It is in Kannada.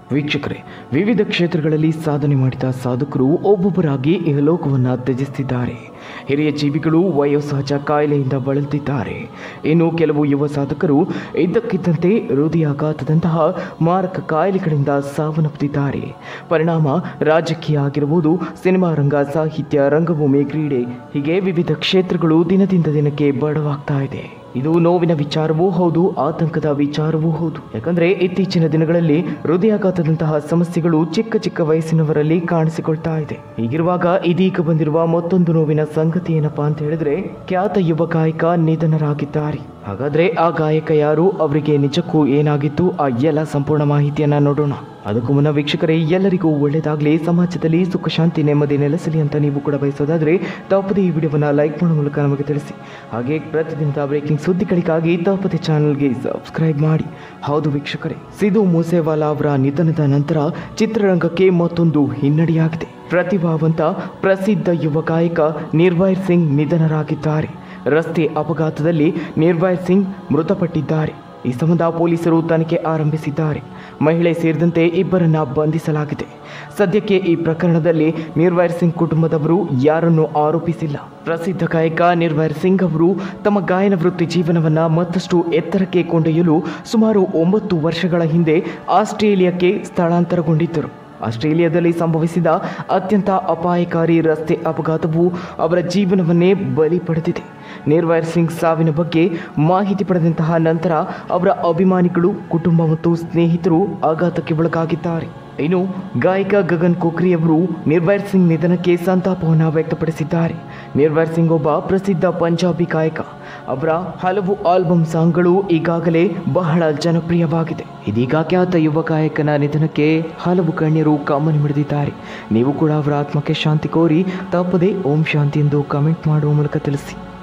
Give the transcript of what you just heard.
ವೀಕ್ಷಕರೇ ವಿವಿಧ ಕ್ಷೇತ್ರಗಳಲ್ಲಿ ಸಾಧನೆ ಮಾಡಿದ ಸಾಧಕರು ಒಬ್ಬೊಬ್ಬರಾಗಿ ಇಹಲೋಕವನ್ನು ತ್ಯಜಿಸುತ್ತಿದ್ದಾರೆ ಹಿರಿಯ ಜೀವಿಗಳು ವಯೋಸಹಜ ಕಾಯಿಲೆಯಿಂದ ಬಳಲುತ್ತಿದ್ದಾರೆ ಇನ್ನು ಕೆಲವು ಯುವ ಸಾಧಕರು ಇದ್ದಕ್ಕಿದ್ದಂತೆ ಹೃದಯಾಘಾತದಂತಹ ಮಾರಕ ಕಾಯಿಲೆಗಳಿಂದ ಸಾವನ್ನಪ್ಪುತ್ತಿದ್ದಾರೆ ಪರಿಣಾಮ ರಾಜಕೀಯ ಆಗಿರಬಹುದು ಸಿನಿಮಾ ರಂಗ ಸಾಹಿತ್ಯ ರಂಗಭೂಮಿ ಕ್ರೀಡೆ ಹೀಗೆ ವಿವಿಧ ಕ್ಷೇತ್ರಗಳು ದಿನದಿಂದ ದಿನಕ್ಕೆ ಬಡವಾಗ್ತಾ ಇದೆ ಇದು ನೋವಿನ ವಿಚಾರವೂ ಹೌದು ಆತಂಕದ ವಿಚಾರವೂ ಹೌದು ಯಾಕಂದ್ರೆ ಇತ್ತೀಚಿನ ದಿನಗಳಲ್ಲಿ ಹೃದಯಾಘಾತದಂತಹ ಸಮಸ್ಯೆಗಳು ಚಿಕ್ಕ ಚಿಕ್ಕ ವಯಸ್ಸಿನವರಲ್ಲಿ ಕಾಣಿಸಿಕೊಳ್ತಾ ಇದೆ ಹೀಗಿರುವಾಗ ಇದೀಗ ಬಂದಿರುವ ಮತ್ತೊಂದು ನೋವಿನ ಸಂಗತಿ ಏನಪ್ಪಾ ಅಂತ ಹೇಳಿದ್ರೆ ಖ್ಯಾತ ಯುವ ಗಾಯಕ ನಿಧನರಾಗಿದ್ದಾರೆ ಹಾಗಾದ್ರೆ ಆ ಗಾಯಕ ಯಾರು ಅವರಿಗೆ ನಿಜಕ್ಕೂ ಏನಾಗಿತ್ತು ಆ ಎಲ್ಲ ಸಂಪೂರ್ಣ ಮಾಹಿತಿಯನ್ನ ನೋಡೋಣ ಅದಕ್ಕೂ ಮುನ್ನ ವೀಕ್ಷಕರೇ ಎಲ್ಲರಿಗೂ ಒಳ್ಳೆಯದಾಗಲಿ ಸಮಾಜದಲ್ಲಿ ಸುಖ ಶಾಂತಿ ನೆಮ್ಮದಿ ನೆಲೆಸಲಿ ಅಂತ ನೀವು ಕೂಡ ಬಯಸೋದಾದ್ರೆ ತಪ್ಪದೆ ಈ ವಿಡಿಯೋವನ್ನು ಲೈಕ್ ಮಾಡೋ ಮೂಲಕ ನಮಗೆ ತಿಳಿಸಿ ಹಾಗೆ ಪ್ರತಿದಿನದ ಬ್ರೇಕಿಂಗ್ ಸುದ್ದಿಗಳಿಗಾಗಿ ತಪ್ಪದೆ ಚಾನಲ್ಗೆ ಸಬ್ಸ್ಕ್ರೈಬ್ ಮಾಡಿ ಹೌದು ವೀಕ್ಷಕರೇ ಸಿಧು ಮೂಸೇವಾಲಾ ಅವರ ನಿಧನದ ನಂತರ ಚಿತ್ರರಂಗಕ್ಕೆ ಮತ್ತೊಂದು ಹಿನ್ನಡೆಯಾಗಿದೆ ಪ್ರತಿಭಾವಂತ ಪ್ರಸಿದ್ಧ ಯುವ ಗಾಯಕ ನಿರ್ಭಯ್ ಸಿಂಗ್ ನಿಧನರಾಗಿದ್ದಾರೆ ರಸ್ತೆ ಅಪಘಾತದಲ್ಲಿ ನಿರ್ಭಯ್ ಸಿಂಗ್ ಮೃತಪಟ್ಟಿದ್ದಾರೆ ಈ ಸಂಬಂಧ ಪೊಲೀಸರು ತನಿಖೆ ಆರಂಭಿಸಿದ್ದಾರೆ ಮಹಿಳೆ ಸೇರಿದಂತೆ ಇಬ್ಬರನ್ನ ಬಂಧಿಸಲಾಗಿದೆ ಸದ್ಯಕ್ಕೆ ಈ ಪ್ರಕರಣದಲ್ಲಿ ನಿರ್ವೈರ್ ಸಿಂಗ್ ಕುಟುಂಬದವರು ಯಾರನ್ನು ಆರೋಪಿಸಿಲ್ಲ ಪ್ರಸಿದ್ಧ ಗಾಯಕ ನಿರ್ವೈರ್ ಸಿಂಗ್ ಅವರು ತಮ್ಮ ಗಾಯನ ವೃತ್ತಿ ಜೀವನವನ್ನ ಮತ್ತಷ್ಟು ಎತ್ತರಕ್ಕೆ ಕೊಂಡೊಯ್ಯಲು ಸುಮಾರು ಒಂಬತ್ತು ವರ್ಷಗಳ ಹಿಂದೆ ಆಸ್ಟ್ರೇಲಿಯಾಕ್ಕೆ ಸ್ಥಳಾಂತರಗೊಂಡಿದ್ದರು ಆಸ್ಟ್ರೇಲಿಯಾದಲ್ಲಿ ಸಂಭವಿಸಿದ ಅತ್ಯಂತ ಅಪಾಯಕಾರಿ ರಸ್ತೆ ಅಪಘಾತವು ಅವರ ಜೀವನವನ್ನೇ ಬಲಿ ಪಡೆದಿದೆ ನಿರ್ವೈರ್ ಸಿಂಗ್ ಸಾವಿನ ಬಗ್ಗೆ ಮಾಹಿತಿ ಪಡೆದಂತಹ ನಂತರ ಅವರ ಅಭಿಮಾನಿಗಳು ಕುಟುಂಬ ಮತ್ತು ಸ್ನೇಹಿತರು ಆಘಾತಕ್ಕೆ ಒಳಗಾಗಿದ್ದಾರೆ ಇನ್ನು ಗಾಯಕ ಗಗನ್ ಕೋಕ್ರಿ ಅವರು ನಿರ್ವೈರ್ ಸಿಂಗ್ ನಿಧನಕ್ಕೆ ಸಂತಾಪವನ್ನು ವ್ಯಕ್ತಪಡಿಸಿದ್ದಾರೆ ನಿರ್ವೈರ್ ಸಿಂಗ್ ಒಬ್ಬ ಪ್ರಸಿದ್ಧ ಪಂಜಾಬಿ ಗಾಯಕ ಅವರ ಹಲವು ಆಲ್ಬಮ್ ಸಾಂಗ್ಗಳು ಈಗಾಗಲೇ ಬಹಳ ಜನಪ್ರಿಯವಾಗಿದೆ ಇದೀಗ ಖ್ಯಾತ ಯುವ ಗಾಯಕನ ನಿಧನಕ್ಕೆ ಹಲವು ಗಣ್ಯರು ಕಾಮನ್ ಮಿಡಿದಿದ್ದಾರೆ ನೀವು ಕೂಡ ಅವರ ಆತ್ಮಕ್ಕೆ ಶಾಂತಿ ಕೋರಿ ತಪ್ಪದೆ ಓಂ ಶಾಂತಿ ಎಂದು ಕಮೆಂಟ್ ಮಾಡುವ ಮೂಲಕ ತಿಳಿಸಿ